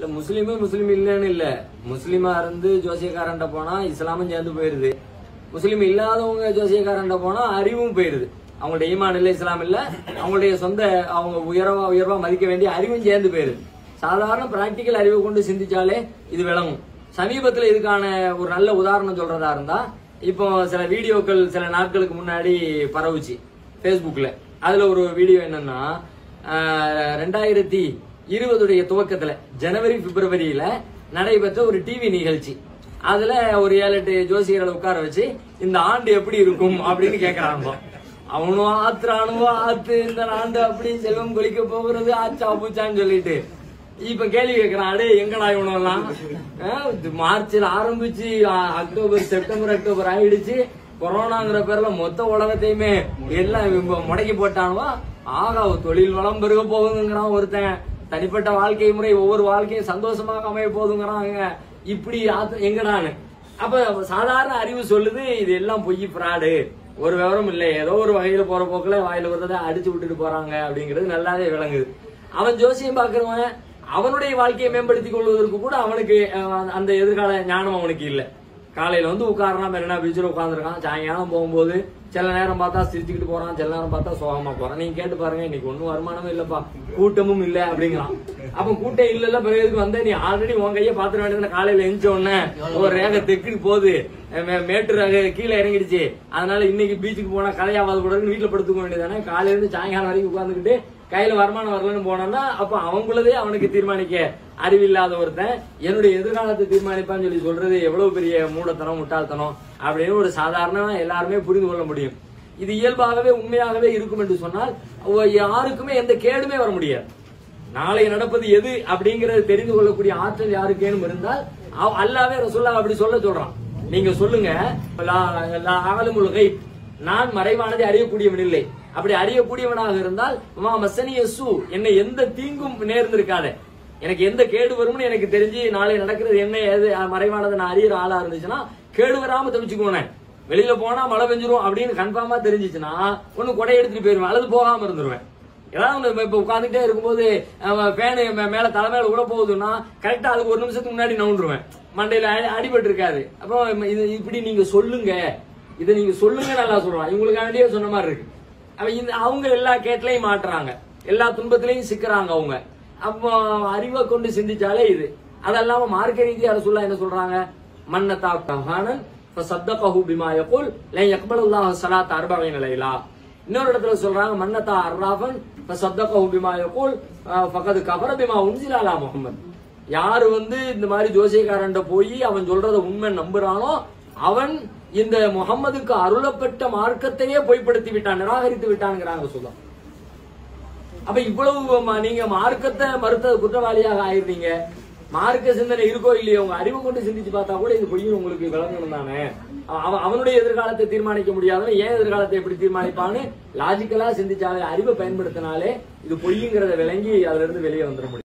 இல்ல, முஸ்லீமு முஸ்லீம் இல்லைன்னு இல்ல முஸ்லீமா இருந்து ஜோசியக்காரன்ட்ட போனா இஸ்லாமும் சேர்ந்து போயிருது முஸ்லீம் இல்லாதவங்க ஜோசியக்காரன்ட்ட போனா அறிவும் போயிருது அவங்களுடைய ஈமான் இல்ல இஸ்லாம் இல்ல அவங்களுடைய சொந்த அவங்க உயர்வா உயர்வா மதிக்க வேண்டிய அறிவும் சேர்ந்து போயிருது சாதாரண பிராக்டிக்கல் அறிவை கொண்டு சிந்திச்சாலே இது விளங்கும் சமீபத்துல இதுக்கான ஒரு நல்ல உதாரணம் சொல்றதா இருந்தா இப்போ சில வீடியோக்கள் சில நாட்களுக்கு முன்னாடி பரவுச்சு Facebookல அதுல ஒரு வீடியோ என்னன்னா ஆஹ், ரெண்டாயிரத்தி இருபதுடைய துவக்கத்துல ஜனவரி பிப்ரவரியில நடைபெற்ற ஒரு டிவி நிகழ்ச்சி அதுல ஒரு ஏழு எட்டு ஜோசியர்களை உட்கார வச்சு இந்த ஆண்டு எப்படி இருக்கும் அப்படின்னு கேக்குறாங்க அவனும் ஆத்துறானுவோ ஆத்து இந்த ஆண்டு அப்படி செல்வம் கொலிக்க போகிறது ஆச்சா பூச்சான்னு சொல்லிட்டு இப்ப கேள்வி கேட்கிறான் அடே எங்கடா இவனெல்லாம் ஆஹ், இது மார்ச்ல ஆரம்பிச்சு ஆ- அக்டோபர் செப்டம்பர் அக்டோபர் ஆயிடுச்சு கொரோனாங்கிற பேர்ல மொத்த உலகத்தையுமே எல்லாம் இவங்க முடக்கி போட்டானுவா ஆகா தொழில் வளம் பெருக போகுதுங்கிறான் ஒருத்தன் தனிப்பட்ட வாழ்க்கை முறை ஒவ்வொரு வாழ்க்கையும் சந்தோஷமாக அமைய போகுதுங்கிறாங்க இப்படி ஆத்து- எங்கடான்னு அப்ப சாதாரண அறிவு சொல்லுது இது எல்லாம் பொய் பிராடு ஒரு விவரம் இல்லை ஏதோ ஒரு வகையில போற போக்குல வாயில வருதை அடிச்சு விட்டுட்டு போறாங்க அப்படிங்கிறது நல்லாவே விளங்குது அவன் ஜோசியம் பாக்குறவன் அவனுடைய வாழ்க்கையை மேம்படுத்திக் கொள்வதற்கு கூட அவனுக்கு அஹ், அந்த எதிர்கால ஞானம் அவனுக்கு இல்ல காலையில வந்து உட்காரனா மெரினா பீச்சில் உட்காந்துருக்கான் சாயங்காலம் போகும்போது சில நேரம் பார்த்தா சிரிச்சுக்கிட்டு போறான் சில நேரம் பார்த்தா சோகமா போறான் நீங்க கேட்டு பாருங்க இன்னைக்கு ஒன்னும் வருமானமும் இல்லப்பா கூட்டமும் இல்ல அப்படிங்கிறான் அப்ப கூட்டம் இல்ல பிறகு எதுக்கு வந்த நீ ஆல்ரெடி உன் கையை பாத்திர வேண்டியது காலையில எந்த உடனே ஒரு ரேகை தெற்கு போகுது மே- மேட்டு ரேகை கீழே இறங்கிடுச்சு அதனால இன்னைக்கு பீச்சுக்கு போனா கலையாவாத கூட வீட்டுல படுத்துக்க வேண்டியதானே காலையில இருந்து சாயங்காலம் வரைக்கும் உட்காந்துக்கிட்டு கையில வருமானம் வரலன்னு போனோம்னா அப்ப அவங்களதே அவனுக்கு தீர்மானிக்க அறிவில்லாத ஒருத்தன் என்னுடைய எதிர்காலத்தை தீர்மானிப்பான்னு சொல்லி சொல்றது எவ்வளவு பெரிய மூடத்தனம் முட்டாள்தனம் அப்படின்னு ஒரு சாதாரண எல்லாருமே புரிந்து கொள்ள முடியும் இது இயல்பாகவே உண்மையாகவே இருக்கும் என்று சொன்னால் அவ- யாருக்குமே எந்த கேடுமே வர முடியாது நாளை நடப்பது எது அப்படிங்கறது தெரிந்து கொள்ளக்கூடிய ஆற்றல் யாருக்கேனும் இருந்தால் அவ- அல்லாவே ரசூல்லா அப்படி சொல்ல சொல்றான் நீங்க சொல்லுங்க லா- லா அகலுமுல் கைப். நான் மறைவானதை அறியக்கூடியவன் இல்லை அப்படி அறியக்கூடியவனாக இருந்தால் மா மசனிய சு என்னை எந்த தீங்கும் நேர்ந்திருக்காத எனக்கு எந்த கேடு வரும்னு எனக்கு தெரிஞ்சு நாளை நடக்கிறது என்ன ஏது அஹ், மறைவானதை நான் அறியிற ஆளா இருந்துச்சுன்னா கேடு வராம தப்பிச்சுக்குவேன் வெளியில போனா மழை பெஞ்சிரும் அப்படின்னு கன்ஃபார்மா தெரிஞ்சுச்சுன்னா ஒண்ணு கொடை எடுத்துட்டு போயிருவேன் அல்லது போகாம இருந்துருவேன் ஏதாவது ஒண்ணு இப்ப உட்காந்துட்டே இருக்கும்போது ஃபேனு மேல தலை மேல விட போகுதுன்னா கரெக்டா அதுக்கு ஒரு நிமிஷத்துக்கு முன்னாடி நவுண்டுருவேன் மண்டையில அடி- அடிபட்டு இருக்காது அப்புறம் இது இப்படி நீங்க சொல்லுங்க இதை நீங்க சொல்லுங்க நல்லா சொல்றான் இவங்களுக்கு வேண்டியே சொன்ன மாதிரி இருக்கு அப்ப இந்த அவங்க எல்லா கேட்லையும் மாட்டுறாங்க எல்லா துன்பத்திலையும் சிக்கிறாங்க அவங்க அப்போ அறிவை கொண்டு சிந்திச்சாலே இது அதல்லாம மார்க்க ரீதியா சொல்ல என்ன சொல்றாங்க மன்னதா கஹானன் ஃபசத்தகஹு பிமா யகுல் லை யக்பலுல்லாஹு ஸலாத் அர்பஈன லைலா இன்னொரு இடத்துல சொல்றாங்க மன்னதா அர்ராஃபன் ஃபசத்தகஹு பிமா யகுல் ஃபகத் கஃபர பிமா உன்சில அலா முஹம்மத் யாரு வந்து இந்த மாதிரி ஜோசியக்காரன்ட்ட போய் அவன் சொல்றத உண்மை நம்புறானோ அவன் இந்த முகம்மதுக்கு அருளப்பட்ட மார்க்கத்தையே பொய்ப்படுத்தி விட்டான் நிராகரித்து விட்டான்ங்கிறாங்க சொல்லம் அப்ப இவ்வளவு ம- நீங்க மார்க்கத்தை மறுத்த குற்றவாளியாக ஆயிருந்தீங்க மார்க்க சிந்தனை இருக்கோ இல்லையோ உங்க அறிவு கொண்டு சிந்திச்சு பார்த்தா கூட இது பொய்யும் உங்களுக்கு விளங்கணும் தானே அவன் அவனுடைய எதிர்காலத்தை தீர்மானிக்க முடியாதவன் ஏன் எதிர்காலத்தை எப்படி தீர்மானிப்பான்னு லாஜிக்கலா சிந்திச்சாலே அறிவை பயன்படுத்தினாலே இது பொய்யுங்கிறத விளங்கி அதுல இருந்து வெளியே வந்துட முடியும்